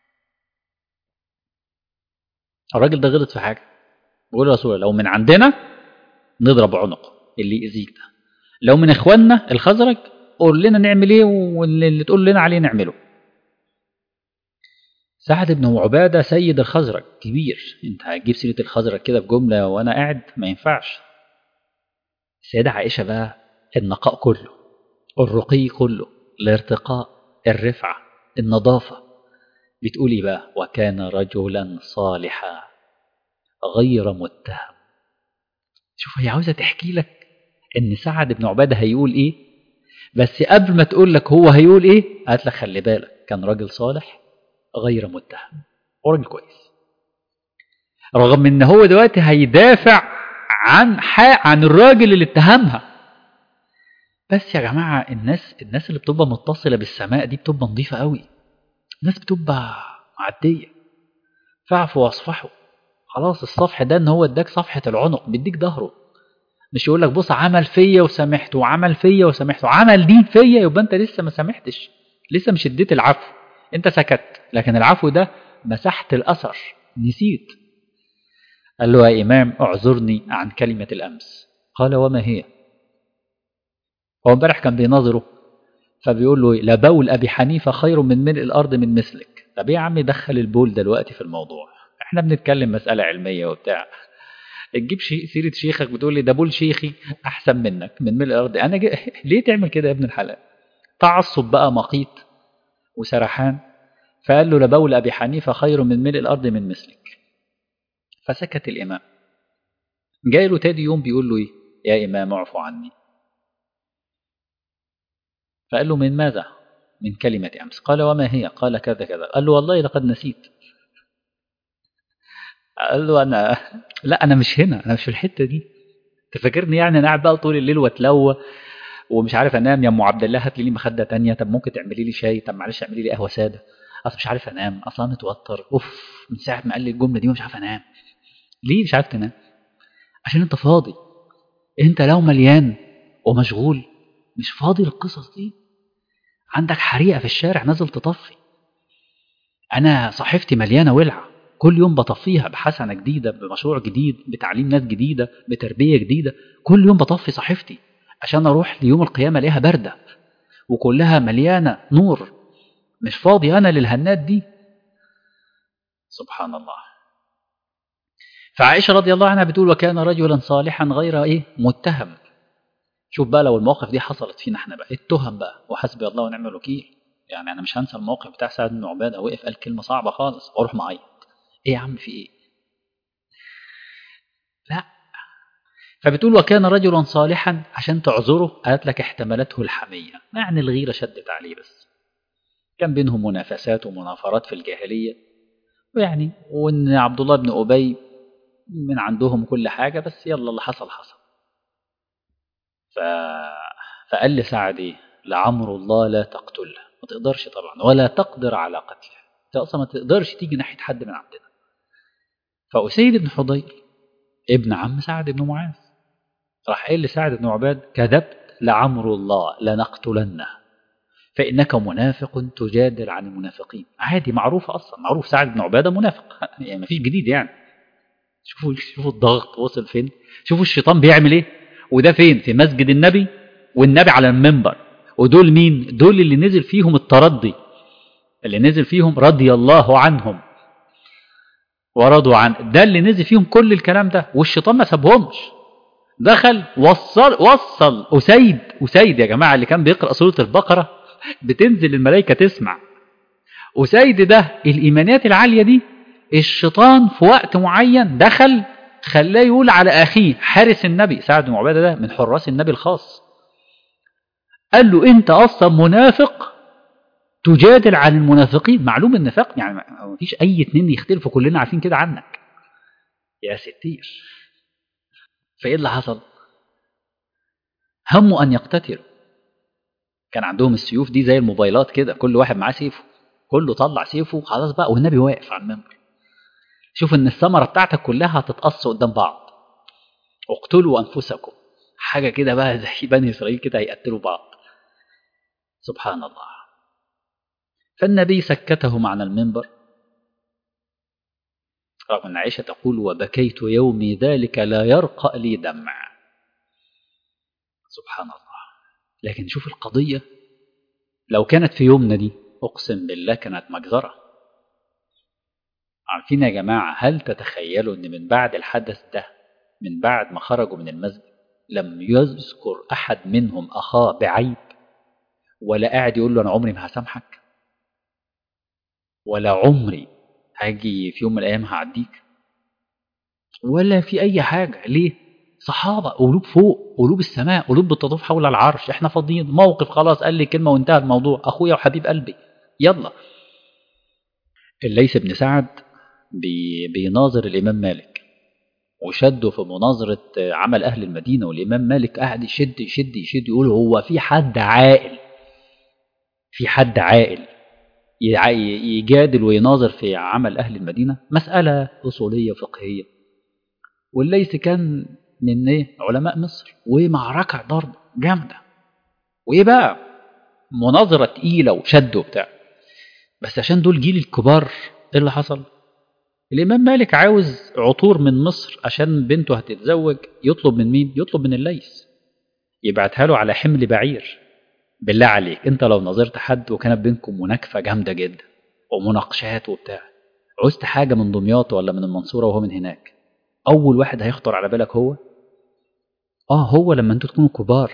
الراجل ده غلط في حاجة بيقول يا رسول الله لو من عندنا نضرب عنقه اللي يأذيك ده لو من إخواننا الخزرج قول لنا نعمل إيه واللي تقول لنا عليه نعمله سعد بن عبادة سيد الخزرج كبير انت هتجيب سيرة الخزرج كده بجملة وأنا قاعد ما ينفعش السيدة عائشة بقى النقاء كله الرقي كله الارتقاء الرفعة النظافة بتقولي بقى وكان رجلا صالحا غير متهم شوف هي عاوزة تحكي لك ان سعد بن عبادة هيقول ايه بس قبل ما تقول لك هو هيقول ايه قالت لك خلي بالك كان راجل صالح غير متهم وراجل كويس رغم ان هو دلوقتي هيدافع عن حق عن الراجل اللي اتهمها بس يا جماعة الناس الناس اللي بتبقى متصلة بالسماء دي بتبقى نظيفة قوي الناس بتبقى معدية فاعفوا واصفحوا خلاص الصفح ده ان هو اداك صفحة العنق بيديك ظهره مش يقول لك بص عمل فيا وسامحته وعمل فيا وسامحته عمل دي فيا يبقى انت لسه ما سامحتش لسه مش اديت العفو انت سكت لكن العفو ده مسحت الاثر نسيت قال له يا امام اعذرني عن كلمة الامس قال وما هي هو امبارح كان بيناظره فبيقول له لبول ابي حنيفه خير من ملء الارض من مثلك طب ايه يا عم دخل البول دلوقتي في الموضوع احنا بنتكلم مساله علميه وبتاع تجيب شي سيره شيخك بتقول لي ده بول شيخي احسن منك من ملء الارض انا ج... ليه تعمل كده يا ابن الحلال تعصب بقى مقيت وسرحان فقال له لبول ابي حنيفه خير من ملء الارض من مثلك فسكت الامام جاي له تاني يوم بيقول له ايه يا امام اعفو عني فقال له من ماذا من كلمة أمس قال وما هي قال كذا كذا قال له والله لقد نسيت قال له أنا لا أنا مش هنا أنا مش في الحتة دي تفكرني يعني أنا قاعد بقى طول الليل واتلوى ومش عارف انام يا ام عبد الله هات لي مخده تانية طب ممكن تعملي لي شاي طب معلش اعملي لي قهوه ساده اصل مش عارف انام اصلا متوتر اوف من ساعه ما قال لي الجمله دي مش عارف انام ليه مش عارف تنام عشان انت فاضي انت لو مليان ومشغول مش فاضي للقصص دي عندك حريقة في الشارع نازل تطفي أنا صحيفتي مليانة ولعة كل يوم بطفيها بحسنة جديدة بمشروع جديد بتعليم ناس جديدة بتربية جديدة كل يوم بطفي صحيفتي عشان أروح ليوم القيامة ليها باردة وكلها مليانة نور مش فاضي أنا للهنات دي سبحان الله فعائشة رضي الله عنها بتقول وكان رجلا صالحا غير إيه متهم شوف بقى لو المواقف دي حصلت فينا احنا بقى التهم بقى وحسبي الله ونعم الوكيل يعني انا مش هنسى الموقف بتاع سعد بن عباده وقف قال كلمه صعبه خالص واروح معيط ايه يا عم في ايه لا فبتقول وكان رجلا صالحا عشان تعذره قالت لك احتملته الحميه يعني الغيره شدت عليه بس كان بينهم منافسات ومنافرات في الجاهليه ويعني وان عبد الله بن ابي من عندهم كل حاجه بس يلا اللي حصل حصل ف... فقال لسعد ايه لعمر الله لا تقتله ما تقدرش طبعا ولا تقدر على قتله انت اصلا ما تقدرش تيجي ناحيه حد من عندنا فأسيد بن حضير ابن عم سعد بن معاذ راح قال لسعد بن عباد كذبت لعمر الله لنقتلنه فإنك منافق تجادل عن المنافقين عادي معروف أصلا معروف سعد بن عبادة منافق يعني ما فيش جديد يعني شوفوا شوفوا الضغط وصل فين شوفوا الشيطان بيعمل ايه وده فين في مسجد النبي والنبي على المنبر ودول مين دول اللي نزل فيهم الترضي اللي نزل فيهم رضي الله عنهم ورضوا عن ده اللي نزل فيهم كل الكلام ده والشيطان ما سابهمش دخل وصل وصل أسيد أسيد يا جماعة اللي كان بيقرأ سورة البقرة بتنزل الملائكة تسمع أسيد ده الإيمانيات العالية دي الشيطان في وقت معين دخل خلاه يقول على أخيه حارس النبي سعد بن عبادة ده من حراس النبي الخاص قال له أنت أصلا منافق تجادل عن المنافقين معلوم النفاق يعني ما فيش أي اتنين يختلفوا كلنا عارفين كده عنك يا ستير فإيه اللي حصل هموا أن يقتتلوا كان عندهم السيوف دي زي الموبايلات كده كل واحد معاه سيفه كله طلع سيفه خلاص بقى والنبي واقف على المنبر شوف ان الثمره بتاعتك كلها هتتقص قدام بعض اقتلوا انفسكم حاجه كده بقى زي بني اسرائيل كده هيقتلوا بعض سبحان الله فالنبي سكتهم عن المنبر رغم ان عائشه تقول وبكيت يومي ذلك لا يرقى لي دمع سبحان الله لكن شوف القضية لو كانت في يومنا دي أقسم بالله كانت مجزرة عارفين يا جماعة هل تتخيلوا أن من بعد الحدث ده من بعد ما خرجوا من المسجد لم يذكر أحد منهم أخاه بعيب ولا قاعد يقول له أنا عمري ما هسامحك ولا عمري هاجي في يوم من الأيام هعديك ولا في أي حاجة ليه؟ صحابة قلوب فوق قلوب السماء قلوب بتطوف حول العرش احنا فاضيين موقف خلاص قال لي كلمة وانتهى الموضوع أخويا وحبيب قلبي يلا الليث بن سعد بي بيناظر الإمام مالك وشده في مناظرة عمل أهل المدينة والإمام مالك قاعد يشد يشد يشد يقول هو في حد عاقل في حد عاقل يجادل ويناظر في عمل أهل المدينة مسألة أصولية فقهية والليث كان من إيه علماء مصر ومعركة ضرب جامدة وإيه بقى مناظرة تقيلة وشد وبتاع بس عشان دول جيل الكبار إيه اللي حصل؟ الإمام مالك عاوز عطور من مصر عشان بنته هتتزوج يطلب من مين؟ يطلب من الليث يبعتها له على حمل بعير بالله عليك انت لو نظرت حد وكانت بينكم مناكفه جامده جدا ومناقشات وبتاع عوزت حاجه من دمياط ولا من المنصوره وهو من هناك اول واحد هيخطر على بالك هو اه هو لما انتوا تكونوا كبار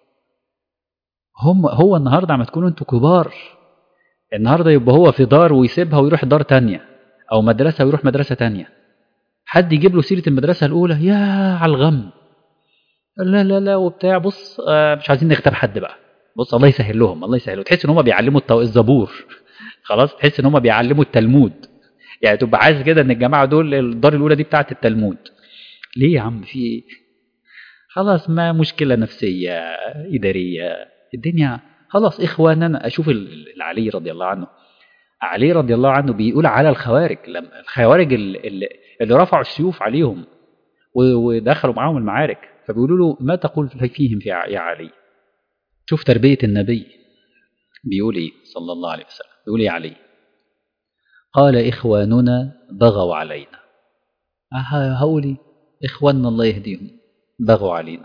هم هو النهارده عم تكونوا انتوا كبار النهارده يبقى هو في دار ويسيبها ويروح دار تانية او مدرسه ويروح مدرسه تانية حد يجيب له سيره المدرسه الاولى يا على الغم لا لا لا وبتاع بص آه مش عايزين نغتاب حد بقى بص الله يسهل لهم الله يسهل تحس ان هم بيعلموا التو... الزبور خلاص تحس ان هم بيعلموا التلمود يعني تبقى عايز كده ان الجماعه دول الدار الاولى دي بتاعه التلمود ليه يا عم في ايه خلاص ما مشكله نفسيه اداريه الدنيا خلاص اخواننا اشوف علي رضي الله عنه علي رضي الله عنه بيقول على الخوارج لما الخوارج اللي, اللي رفعوا السيوف عليهم ودخلوا معاهم المعارك فبيقولوا له ما تقول فيهم في يا علي شوف تربية النبي بيقول ايه صلى الله عليه وسلم بيقول ايه عليه قال إخواننا بغوا علينا هقولي إخواننا الله يهديهم بغوا علينا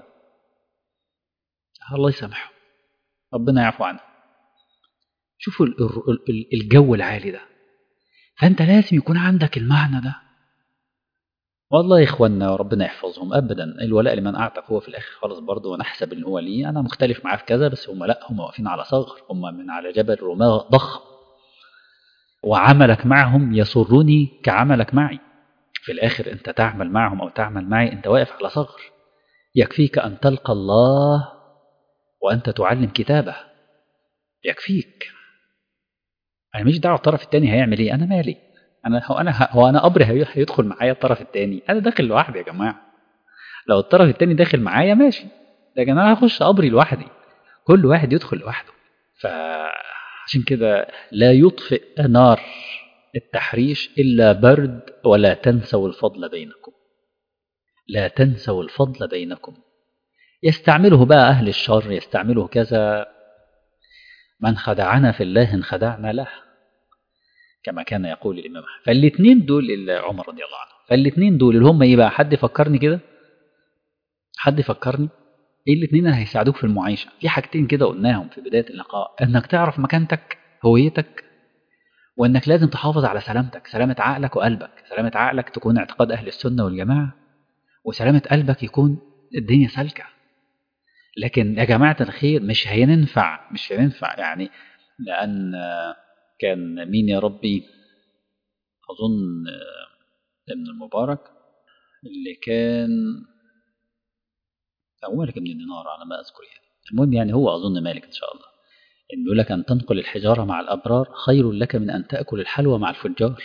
الله يسامحهم ربنا يعفو عنهم شوفوا الجو العالي ده فأنت لازم يكون عندك المعنى ده والله يا اخوانا ربنا يحفظهم ابدا الولاء لمن اعتق هو في الاخر خالص برضه ونحسب ان هو ليه انا مختلف معاه في كذا بس هم لا هم واقفين على صغر هم من على جبل رماه ضخم وعملك معهم يسرني كعملك معي في الاخر انت تعمل معهم او تعمل معي انت واقف على صغر يكفيك ان تلقى الله وانت تعلم كتابه يكفيك انا مش دعوه الطرف الثاني هيعمل ايه انا مالي انا هو انا هو انا قبري هيدخل معايا الطرف الثاني انا داخل لوحدي يا جماعه لو الطرف الثاني داخل معايا ماشي لكن انا هخش قبري لوحدي كل واحد يدخل لوحده فعشان كده لا يطفئ نار التحريش الا برد ولا تنسوا الفضل بينكم لا تنسوا الفضل بينكم يستعمله بقى اهل الشر يستعمله كذا من خدعنا في الله انخدعنا له كما كان يقول الإمام أحمد فالاثنين دول اللي عمر رضي الله عنه فالاثنين دول اللي هم إيه بقى حد فكرني كده حد فكرني إيه الاثنين اللي هيساعدوك في المعيشة في حاجتين كده قلناهم في بداية اللقاء إنك تعرف مكانتك هويتك وإنك لازم تحافظ على سلامتك سلامة عقلك وقلبك سلامة عقلك تكون اعتقاد أهل السنة والجماعة وسلامة قلبك يكون الدنيا سالكة لكن يا جماعة الخير مش هينفع مش هينفع يعني لأن كان مين يا ربي أظن ابن المبارك اللي كان أو مالك بن دينار على ما أذكر يعني المهم يعني هو أظن مالك إن شاء الله إن يقول لك أن تنقل الحجارة مع الأبرار خير لك من أن تأكل الحلوى مع الفجار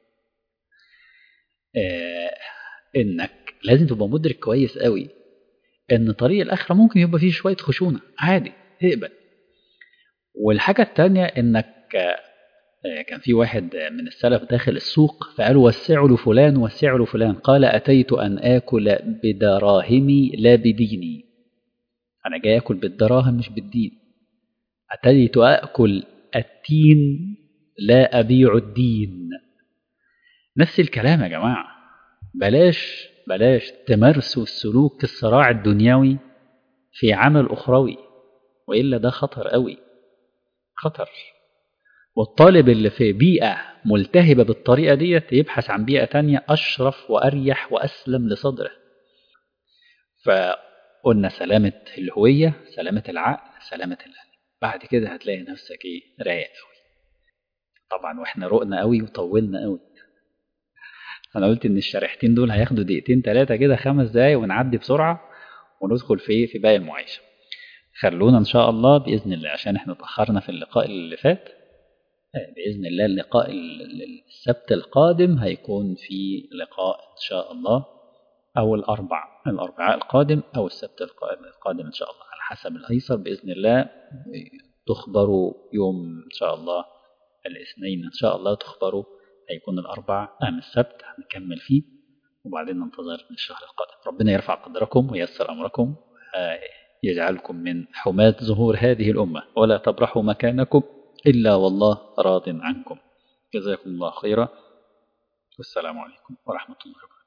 آه إنك لازم تبقى مدرك كويس قوي إن طريق الآخرة ممكن يبقى فيه شوية خشونة عادي اقبل والحاجة التانية إنك كان في واحد من السلف داخل السوق فقال وسعوا لفلان وسعوا لفلان قال أتيت أن آكل بدراهمي لا بديني أنا جاي آكل بالدراهم مش بالدين أتيت آكل التين لا أبيع الدين نفس الكلام يا جماعة بلاش بلاش تمارسوا السلوك الصراع الدنيوي في عمل أخروي وإلا ده خطر قوي خطر والطالب اللي في بيئة ملتهبة بالطريقة ديت يبحث عن بيئة تانية أشرف وأريح وأسلم لصدره فقلنا سلامة الهوية سلامة العقل سلامة القلب بعد كده هتلاقي نفسك ايه رايق قوي طبعا واحنا رقنا قوي وطولنا قوي انا قلت ان الشريحتين دول هياخدوا دقيقتين ثلاثة كده خمس دقايق ونعدي بسرعة وندخل في في باقي المعايشة خلونا ان شاء الله باذن الله عشان احنا اتاخرنا في اللقاء اللي فات باذن الله اللقاء السبت القادم هيكون في لقاء ان شاء الله او الاربع الاربعاء القادم او السبت القادم ان شاء الله على حسب الايسر باذن الله تخبروا يوم ان شاء الله الاثنين ان شاء الله تخبروا هيكون الاربع ام السبت هنكمل فيه وبعدين ننتظر الشهر القادم ربنا يرفع قدركم وييسر امركم يجعلكم من حماة ظهور هذه الأمة ولا تبرحوا مكانكم إلا والله راض عنكم جزاكم الله خيرا والسلام عليكم ورحمة الله وبركاته